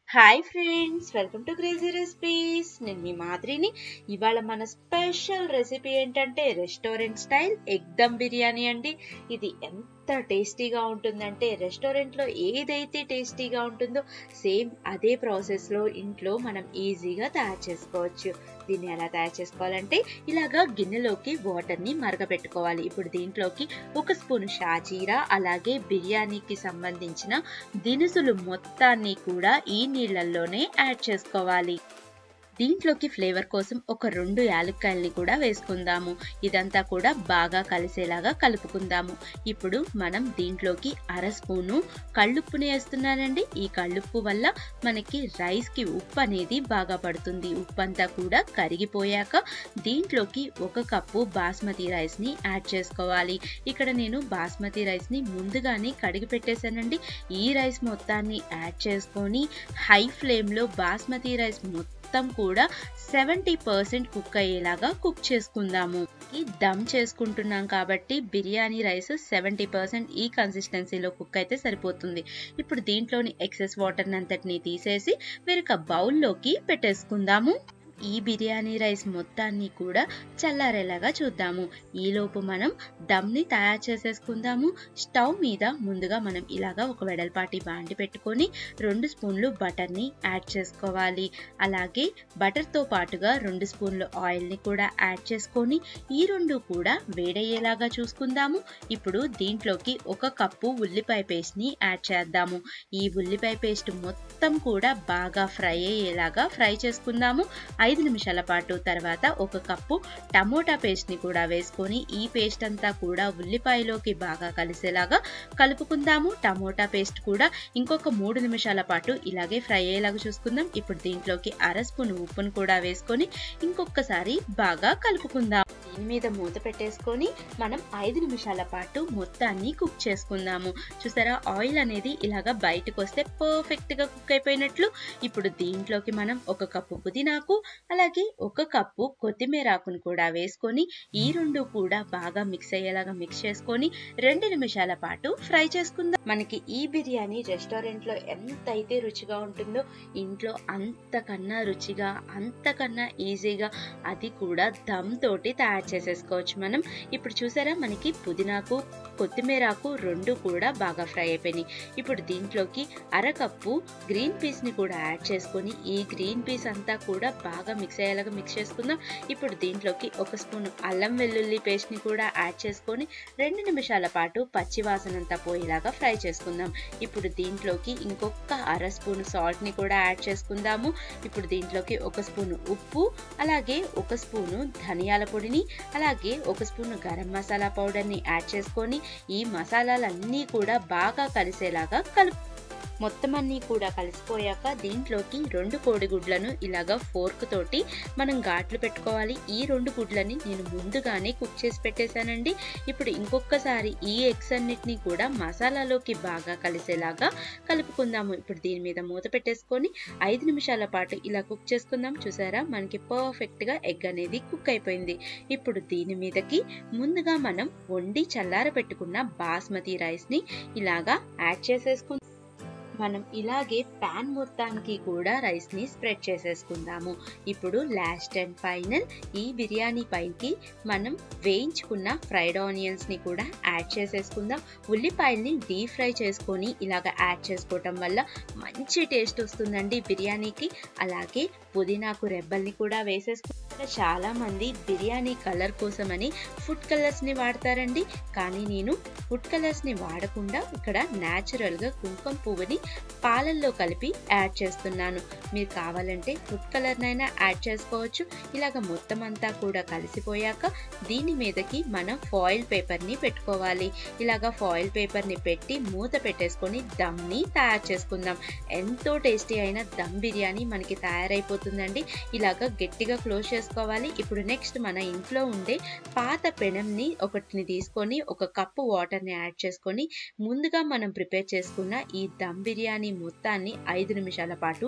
hi friends welcome to crazy recipes నేను మీ మాదిరిని ఇవాళ మన స్పెషల్ రెసిపీ ఏంటంటే restaurant style egg dum biryani అండి ఇది ఎంత టేస్టీగా ఉంటుందంటే రెస్టారెంట్లో ఏదైతే టేస్టీగా ఉంటుందో సేమ్ అదే ప్రాసెస్లో ఇంట్లో మనం ఈజీగా తయారు చేసుకోవచ్చు దీన్ని ఎలా తయారు చేసుకోవాలంటే ఇలాగా గిన్నెలోకి వాటర్ని మరగపెట్టుకోవాలి ఇప్పుడు దీంట్లోకి ఒక స్పూన్ షాజీరా అలాగే బిర్యానీకి సంబంధించిన దినుసులు మొత్తాన్ని కూడా ఈ నీళ్ళల్లోనే యాడ్ చేసుకోవాలి దీంట్లోకి ఫ్లేవర్ కోసం ఒక రెండు యాలక్కాయల్ని కూడా వేసుకుందాము ఇదంతా కూడా బాగా కలిసేలాగా కలుపుకుందాము ఇప్పుడు మనం దీంట్లోకి అర స్పూను కళ్ళుప్పుని వేస్తున్నానండి ఈ కళ్ళుప్పు వల్ల మనకి రైస్కి ఉప్పు అనేది బాగా పడుతుంది ఉప్పు అంతా కూడా కరిగిపోయాక దీంట్లోకి ఒక కప్పు బాస్మతి రైస్ని యాడ్ చేసుకోవాలి ఇక్కడ నేను బాస్మతి రైస్ని ముందుగానే కడిగి పెట్టేశానండి ఈ రైస్ మొత్తాన్ని యాడ్ చేసుకొని హై ఫ్లేమ్లో బాస్మతి రైస్ మొత్తం మొత్తం కూడా సెవెంటీ పర్సెంట్ కుక్ అయ్యేలాగా కుక్ చేసుకుందాము ఈ దమ్ చేసుకుంటున్నాం కాబట్టి బిర్యానీ రైస్ సెవెంటీ పర్సెంట్ ఈ కన్సిస్టెన్సీలో కుక్ అయితే సరిపోతుంది ఇప్పుడు దీంట్లోని ఎక్సెస్ వాటర్ అంతటిని తీసేసి వేరొక బౌల్లోకి పెట్టేసుకుందాము ఈ బిర్యానీ రైస్ మొత్తాన్ని కూడా చల్లారేలాగా చూద్దాము ఈలోపు మనం దమ్ని తయారు చేసేసుకుందాము స్టవ్ మీద ముందుగా మనం ఇలాగా ఒక వెడల్పాటి బాండి పెట్టుకొని రెండు స్పూన్లు బటర్ని యాడ్ చేసుకోవాలి అలాగే బటర్తో పాటుగా రెండు స్పూన్లు ఆయిల్ని కూడా యాడ్ చేసుకొని ఈ రెండు కూడా వేడయ్యేలాగా చూసుకుందాము ఇప్పుడు దీంట్లోకి ఒక కప్పు ఉల్లిపాయ పేస్ట్ని యాడ్ చేద్దాము ఈ ఉల్లిపాయ పేస్ట్ మొత్తం కూడా బాగా ఫ్రై అయ్యేలాగా ఫ్రై చేసుకుందాము ఐదు నిమిషాల పాటు తర్వాత ఒక కప్పు టమోటా పేస్ట్ని కూడా వేసుకొని ఈ పేస్ట్ అంతా కూడా ఉల్లిపాయలోకి బాగా కలిసేలాగా కలుపుకుందాము టమోటా పేస్ట్ కూడా ఇంకొక మూడు నిమిషాల పాటు ఇలాగే ఫ్రై అయ్యేలాగా చూసుకుందాం ఇప్పుడు దీంట్లోకి అర స్పూన్ ఉప్పును కూడా వేసుకొని ఇంకొకసారి బాగా కలుపుకుందాం దీని మీద మూత పెట్టేసుకొని మనం ఐదు నిమిషాల పాటు మొత్తాన్ని కుక్ చేసుకుందాము చూసారా ఆయిల్ అనేది ఇలాగా బయటకు వస్తే పర్ఫెక్ట్ గా కుక్ అయిపోయినట్లు ఇప్పుడు దీంట్లోకి మనం ఒక కప్పు పుదీనాకు అలాగే ఒక కప్పు కొత్తిమీర ఆకును కూడా వేసుకొని ఈ రెండు కూడా బాగా మిక్స్ అయ్యేలాగా మిక్స్ చేసుకొని రెండు నిమిషాల పాటు ఫ్రై చేసుకుందాం మనకి ఈ బిర్యానీ రెస్టారెంట్ లో ఎంత అయితే రుచిగా ఉంటుందో ఇంట్లో అంతకన్నా రుచిగా అంతకన్నా ఈజీగా అది కూడా దమ్ తోటి తయారు చేసేసుకోవచ్చు మనం ఇప్పుడు చూసారా మనకి పుదీనాకు కొత్తిమీరాకు రెండు కూడా బాగా ఫ్రై అయిపోయినాయి ఇప్పుడు దీంట్లోకి అరకప్పు గ్రీన్ పీస్ ని కూడా యాడ్ చేసుకొని ఈ గ్రీన్ పీస్ అంతా కూడా బాగా మిక్స్ అయ్యేలాగా మిక్స్ చేసుకుందాం ఇప్పుడు దీంట్లోకి ఒక స్పూన్ అల్లం వెల్లుల్లి పేస్ట్ ని కూడా యాడ్ చేసుకొని రెండు నిమిషాల పాటు పచ్చి వాసన అంతా పోయేలాగా ఫ్రై చేసుకుందాం ఇప్పుడు దీంట్లోకి ఇంకొక అర స్పూన్ సాల్ట్ ని కూడా యాడ్ చేసుకుందాము ఇప్పుడు దీంట్లోకి ఒక స్పూన్ ఉప్పు అలాగే ఒక స్పూను ధనియాల పొడిని అలాగే ఒక స్పూన్ గరం మసాలా పౌడర్ని యాడ్ చేసుకొని ఈ మసాలాలన్నీ కూడా బాగా కలిసేలాగా కలుపు మొత్తం అన్నీ కూడా కలిసిపోయాక దీంట్లోకి రెండు కోడిగుడ్లను ఇలాగా ఫోర్క్ తోటి మనం ఘాట్లు పెట్టుకోవాలి ఈ రెండు గుడ్లని నేను ముందుగానే కుక్ చేసి పెట్టేశానండి ఇప్పుడు ఇంకొకసారి ఈ ఎగ్స్ అన్నిటినీ కూడా మసాలాలోకి బాగా కలిసేలాగా కలుపుకుందాము ఇప్పుడు దీని మీద మూత పెట్టేసుకొని ఐదు నిమిషాల పాటు ఇలా కుక్ చేసుకుందాం చూసారా మనకి పర్ఫెక్ట్గా ఎగ్ అనేది కుక్ అయిపోయింది ఇప్పుడు దీని మీదకి ముందుగా మనం వండి చల్లార పెట్టుకున్న బాస్మతి రైస్ని ఇలాగా యాడ్ చేసేసుకుందాం మనం ఇలాగే ప్యాన్ మొత్తానికి కూడా రైస్ని స్ప్రెడ్ చేసేసుకుందాము ఇప్పుడు లాస్ట్ అండ్ ఫైనల్ ఈ బిర్యానీ పైకి మనం వేయించుకున్న ఫ్రైడ్ ఆనియన్స్ని కూడా యాడ్ చేసేసుకుందాం ఉల్లిపాయల్ని డీప్ ఫ్రై చేసుకొని ఇలాగ యాడ్ చేసుకోవటం వల్ల మంచి టేస్ట్ వస్తుందండి బిర్యానీకి అలాగే పుదీనాకు రెబ్బల్ని కూడా వేసేసుకుంటారు చాలా మంది బిర్యానీ కలర్ కోసమని ఫుడ్ కలర్స్ని వాడతారండి కానీ నేను ఫుడ్ కలర్స్ని వాడకుండా ఇక్కడ న్యాచురల్గా కుంకుమ పువ్వుని పాలల్లో కలిపి యాడ్ చేస్తున్నాను మీరు కావాలంటే ఫుడ్ కలర్నైనా యాడ్ చేసుకోవచ్చు ఇలాగ మొత్తం అంతా కూడా కలిసిపోయాక దీని మీదకి మనం ఫాయిల్ పేపర్ని పెట్టుకోవాలి ఇలాగ ఫాయిల్ పేపర్ని పెట్టి మూత పెట్టేసుకొని దమ్ని తయారు చేసుకుందాం ఎంతో టేస్టీ అయిన దమ్ బిర్యానీ మనకి తయారైపోతుందండి ఇలాగ గట్టిగా క్లోజ్ చేసుకోవాలి ఇప్పుడు నెక్స్ట్ మన ఇంట్లో ఉండే పాత పెనంని ఒకటిని తీసుకొని ఒక కప్పు వాటర్ని యాడ్ చేసుకొని ముందుగా మనం ప్రిపేర్ చేసుకున్న ఈ దమ్ బిర్యానీ మొత్తాన్ని ఐదు నిమిషాల పాటు ఇలాగే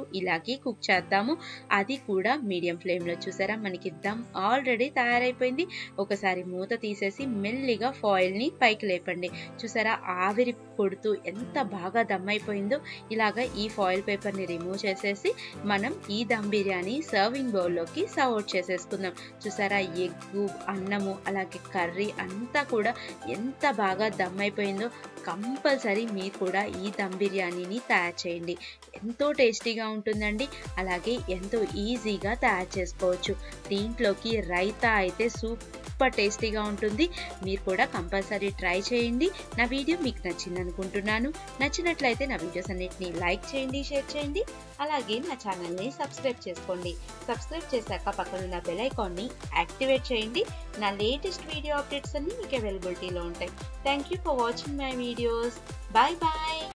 వరకు కుక్ చేద్దాము అది కూడా మీడియం ఫ్లేమ్లో చూసారా మనకి దమ్ ఆల్రెడీ తయారైపోయింది ఒకసారి మూత తీసేసి మెల్లిగా ఫాయిల్ని పైకి లేపండి చూసారా ఆవిరి కొడుతూ ఎంత బాగా దమ్ అయిపోయిందో ఇలాగా ఈ ఫాయిల్ పేపర్ని రిమూవ్ చేసేసి మనం ఈ దమ్ బిర్యానీ సర్వింగ్ బౌల్లోకి సర్వ్ అవుట్ చేసేసుకుందాం చూసారా ఎగ్గు అన్నము అలాగే కర్రీ అంతా కూడా ఎంత బాగా దమ్ అయిపోయిందో కంపల్సరీ మీరు కూడా ఈ దమ్ బిర్యానీని తయారు చేయండి ఎంతో టేస్టీగా ఉంటుందండి అలాగే ఎంతో ఈజీగా తయారు చేసుకోవచ్చు దీంట్లోకి రైతా అయితే సూపర్ టేస్టీగా ఉంటుంది మీరు కూడా కంపల్సరీ ట్రై చేయండి నా వీడియో మీకు నచ్చింది అనుకుంటున్నాను నచ్చినట్లయితే నా వీడియోస్ అన్నిటిని లైక్ చేయండి షేర్ చేయండి అలాగే నా ఛానల్ని సబ్స్క్రైబ్ చేసుకోండి సబ్స్క్రైబ్ చేశాక పక్కన ఉన్న బెల్ ఐకాన్ని యాక్టివేట్ చేయండి నా లేటెస్ట్ వీడియో అప్డేట్స్ అన్ని మీకు అవైలబిలిటీలో ఉంటాయి thank you for watching my videos bye bye